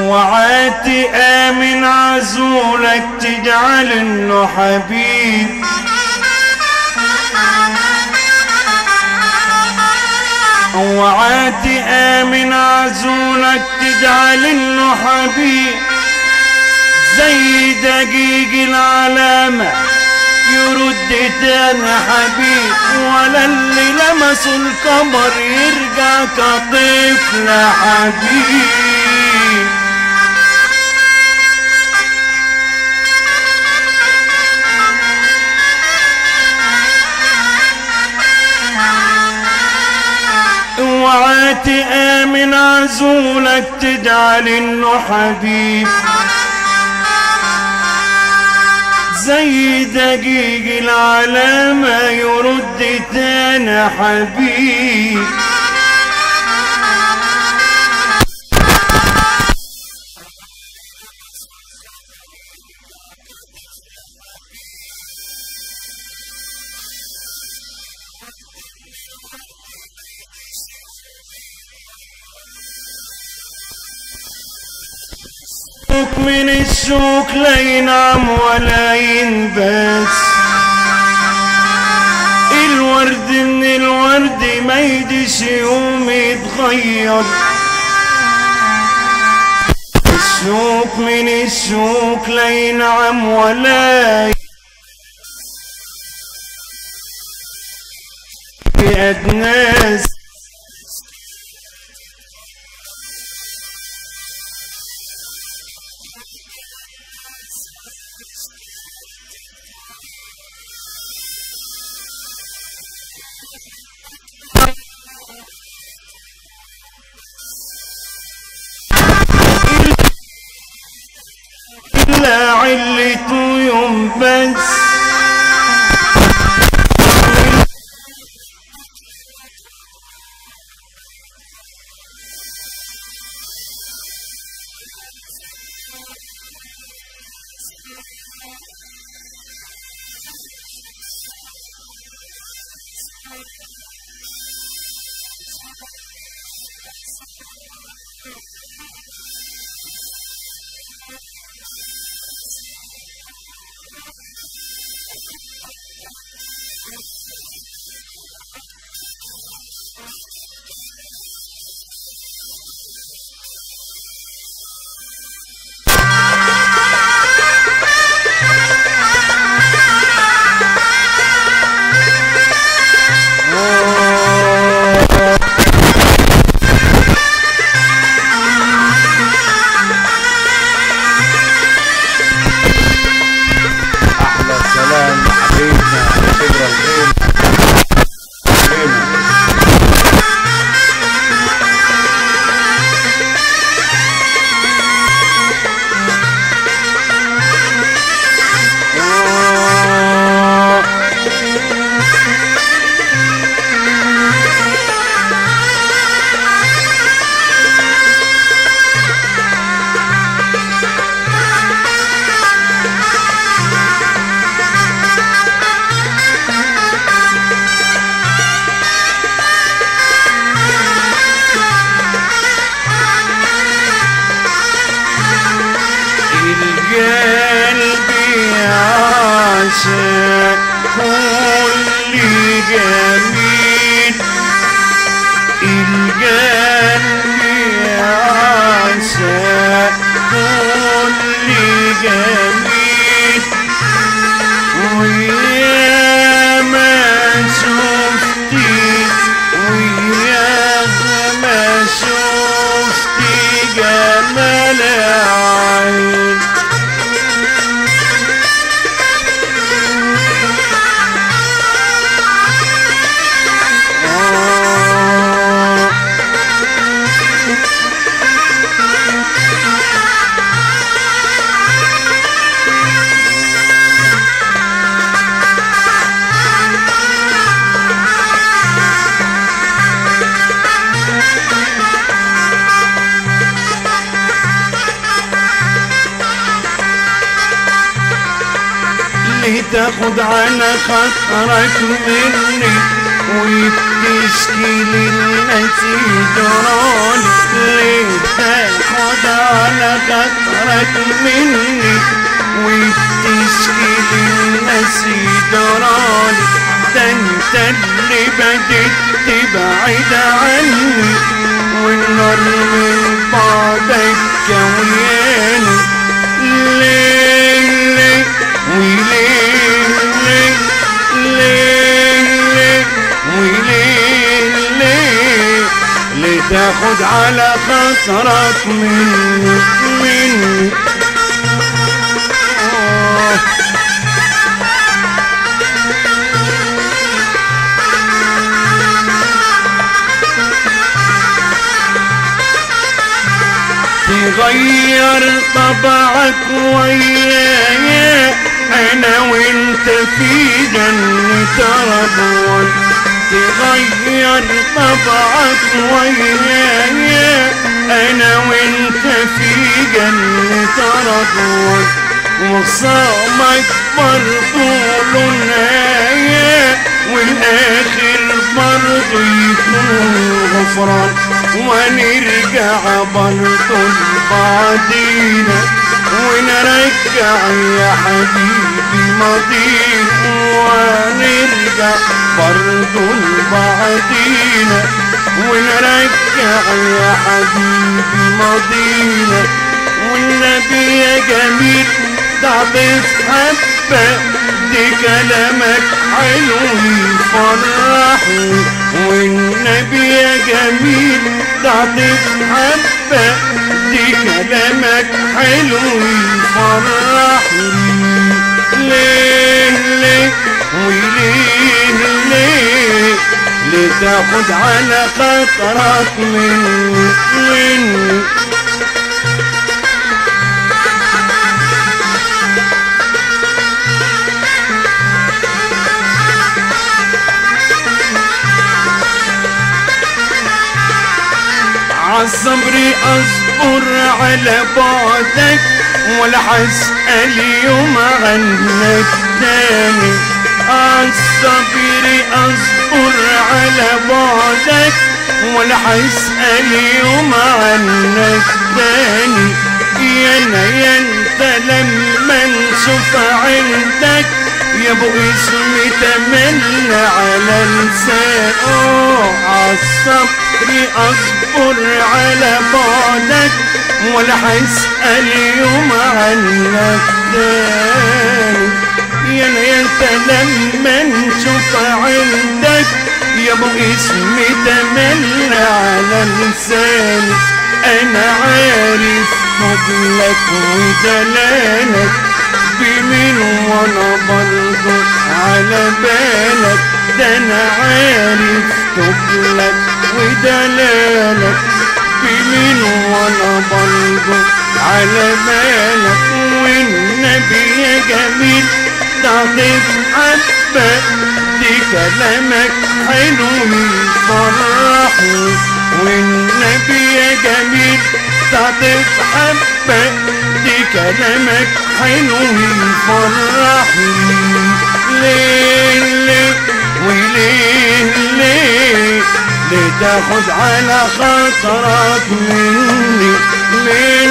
اوعى تآمن عزولك تجعل انه حبيب اوعى تآمن عزولك تجعل انه حبيب زي دقيق العلامة يرد تاني حبيب ولا اللي لمسوا القمر يرجع كطفل حبيب اوعى تآمن عزولك تجعل انه حبيب زي دقيق العلامة يرد تاني حبيب الشوك من الشوك لا ينام ولا ينبس الورد من الورد ما يدش يوم يتغير الشوك من الشوك لا ينعم ولا يأدناس إلا علته يوم بس احلى سلام حبيبنا شبر الخير حبيبنا القلب عاشق كل جميل القلب عاشق كل جميل ويا ما شفتي ويا ما شفتي جمال عين آه اللي تاخد على خاطرك مني وبتشكي للناس يدراني ليه تاخد على خاطرك مني وبتشكي للناس يدراني ده انت اللي بديت تبعد عني والنار من بعدك كوياني ليه ليه وليه ليه ليه ليه وليه ليه ليه تاخد على خاطرك مني مني آه تغير طبعك ويايا انا وانت في جنة رضوان تغير طبعك ويايا انا وانت في جنة رضوان وصامك برضو له نهاية والاخر برضو يكون غفران ونرجع برضو لبعضينا ونرجع يا حبيبي ماضينا ونرجع برضو لبعضينا ونرجع يا حبيبي ماضينا والنبي يا جميل تعطف حبة دي كلامك حلو يفرحني والنبي يا جميل تعطف حبة دي كلامك حلو يفرحني ليه ليه وليه ليه ليه تاخد على خاطرك مني مني عالصبر اصبر على بعدك ولا حسأل يوم عنك تاني عالصبر اصبر على بعدك ولا حسأل يوم عنك تاني يا انا يا انت لما نشوف عندك يا ابو اسمي تمنى على لسان اوه عالصبر اصبر على بعدك ولا حسأل يوم عنك تاني يا انا يا انت لما نشوف عندك يا ابو اسمي تملى على لساني انا عارف فضلك ودلالك بمين وانا برضو على بالك ده انا عارف فضلك ودلالك بمين وانا برضو على بالك والنبي يا جميل تعطف حبة دي كلامك حلو يفرحني والنبي يا جميل تعطف حبة دي كلامك حلو يفرحني ليه ليه وليه ليه ليه تاخد على خاطرك مني ليه